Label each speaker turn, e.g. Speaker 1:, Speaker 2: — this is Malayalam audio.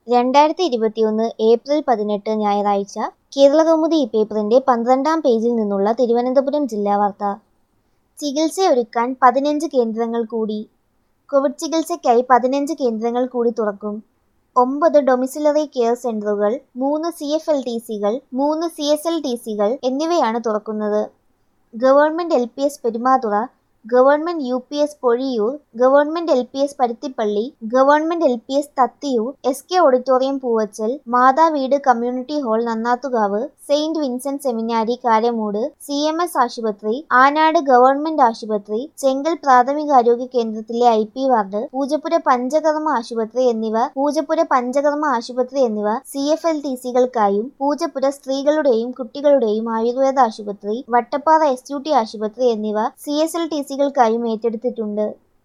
Speaker 1: രണ്ടായിരത്തി ഇരുപത്തിയൊന്ന് ഏപ്രിൽ പതിനെട്ട് ഞായറാഴ്ച കേരളകൗമുദി ഈ പേപ്പറിന്റെ പന്ത്രണ്ടാം പേജിൽ നിന്നുള്ള തിരുവനന്തപുരം ജില്ലാ വാർത്ത ചികിത്സയൊരുക്കാൻ പതിനഞ്ച് കേന്ദ്രങ്ങൾ കൂടി കോവിഡ് ചികിത്സയ്ക്കായി പതിനഞ്ച് കേന്ദ്രങ്ങൾ കൂടി തുറക്കും ഒമ്പത് ഡൊമിസിലറി കെയർ സെന്ററുകൾ മൂന്ന് സി എഫ് എൽ ടി സികൾ മൂന്ന് സി എസ് എൽ ടി സികൾ എന്നിവയാണ് തുറക്കുന്നത് government L P S Perumathura government U P S Pozhiyur government L P S Paruthippally government L P S Thathiyoor S K auditorium Poovachal Mathaveedu community hall Nannathukavu saint Vincent seminary Karamoodu C M S ആശുപത്രി ആനാട് ഗവൺമെന്റ് ആശുപത്രി ചെങ്കൽ പ്രാഥമികാരോഗ്യ കേന്ദ്രത്തിലെ I P ward Poojappura panchakarma ആശുപത്രി എന്നിവ പൂജപ്പുര പഞ്ചകർമ്മ ആശുപത്രി എന്നിവ സി എഫ് എൽ ടി സികൾക്കായും പൂജപ്പുര സ്ത്രീകളുടെയും കുട്ടികളുടെയും ആയുർവേദ ആശുപത്രി വട്ടപ്പാറ എസ് യു ടി ആശുപത്രി എന്നിവ സി എസ് എൽ ടി സികൾക്കായും ഏറ്റെടുത്തിട്ടുണ്ട്